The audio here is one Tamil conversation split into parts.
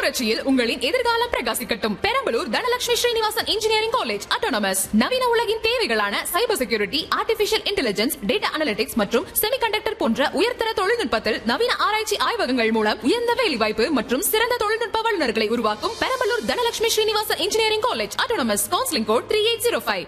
புரட்சியில் உங்களின் எதிர்காலம் பிரகாசிக்கட்டும் Perambalur Dhanalakshmi Srinivasan engineering college autonomous நவீன உலகின் தேவைகளான cyber security artificial intelligence data analytics மற்றும் செமிகண்டக்டர் போன்ற உயர்தர தொழில்நுட்பத்தில் நவீன ஆராய்ச்சி ஆய்வகங்கள் மூலம் உயர்ந்த வேலைவாய்ப்பு மற்றும் சிறந்த தொழில்நுட்ப வல்லுநர்களை உருவாக்கும் Perambalur Dhanalakshmi Srinivasan engineering college autonomous counselling code three eight zero five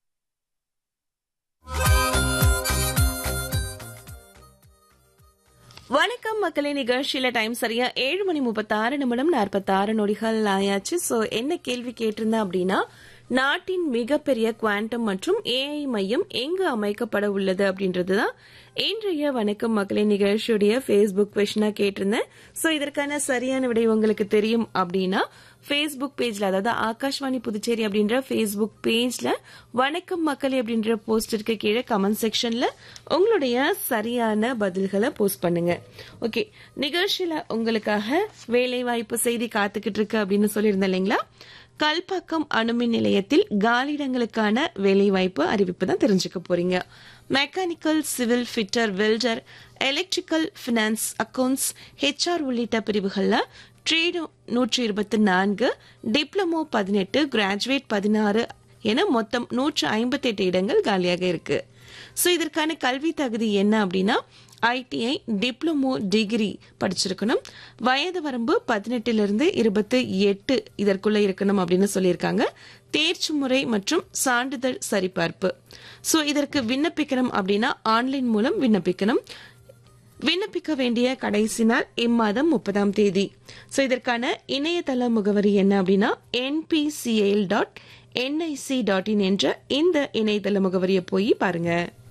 வணக்கம் மக்களே நிகழ்ச்சியில டைம் சரியா ஏழு மணி முப்பத்தாறு நிமிடம் நாற்பத்தாறு நொடிகள் ஆயாச்சு சோ என்ன கேள்வி கேட்டிருந்தேன் அப்படின்னா நாட்டின் மிகப்பெரிய குவாண்டம் மற்றும் ஏஐ மையம் எங்கு அமைக்கப்பட உள்ளது அப்படின்றதுதான் இன்றைய வணக்கம் மக்களே நிகழ்ச்சியுடைய ஃபேஸ்புக் கொஷனா கேட்டிருந்தேன் சோ இதற்கான சரியான விடை உங்களுக்கு தெரியும் அப்படின்னா ஃபேஸ்புக் பேஜ்ல அதாவது ஆகாஷ்வாணி புதுச்சேரி அப்படின்ற ஃபேஸ்புக் பேஜ்ல வணக்கம் மக்களே அப்படின்ற போஸ்டருக்கு கீழே கமெண்ட் செக்ஷன்ல உங்களுடைய சரியான பதில்களை போஸ்ட் பண்ணுங்க ஓகே நிகழ்ச்சியில உங்களுக்காக வேலை வாய்ப்பு செய்தி காத்துக்கிட்டு இருக்கு அப்படின்னு சொல்லியிருந்தேன் இல்லைங்களா கல்பாக்கம் அணுமின் நிலையத்தில் காலியிடங்களுக்கான வேலைவாய்ப்பு அறிவிப்பு தான் தெரிஞ்சுக்க போறீங்க mechanical civil fitter welder electrical finance accounts HR உள்ளிட்ட பிரிவுகள்ல ட்ரேடு நூற்றி இருபத்தி நான்கு டிப்ளமோ பதினெட்டு கிராஜுவேட் பதினாறு என மொத்தம் நூற்று ஐம்பத்தி எட்டு இடங்கள் காலியாக இருக்கு ஸோ இதற்கான கல்வி தகுதி என்ன அப்படின்னா ஐடிஐ டிப்ளமோ டிகிரி படிச்சிருக்கணும் வயது வரம்பு பதினெட்டிலிருந்து இருபத்தி எட்டு இதற்குள்ள இருக்கணும் அப்படின்னு சொல்லியிருக்காங்க தேர்ச்சி முறை மற்றும் சான்றிதழ் சரிபார்ப்பு ஸோ இதற்கு விண்ணப்பிக்கணும் அப்படின்னா ஆன்லைன் மூலம் விண்ணப்பிக்கணும் விண்ணப்பிக்க வேண்டிய கடைசி நாள் இம்மாதம் முப்பதாம் தேதி ஸோ இதற்கான இணையதள முகவரி என்ன அப்படின்னா NPCL dot NIC dot in என்ற இந்த இணையதள முகவரியை போய் பாருங்க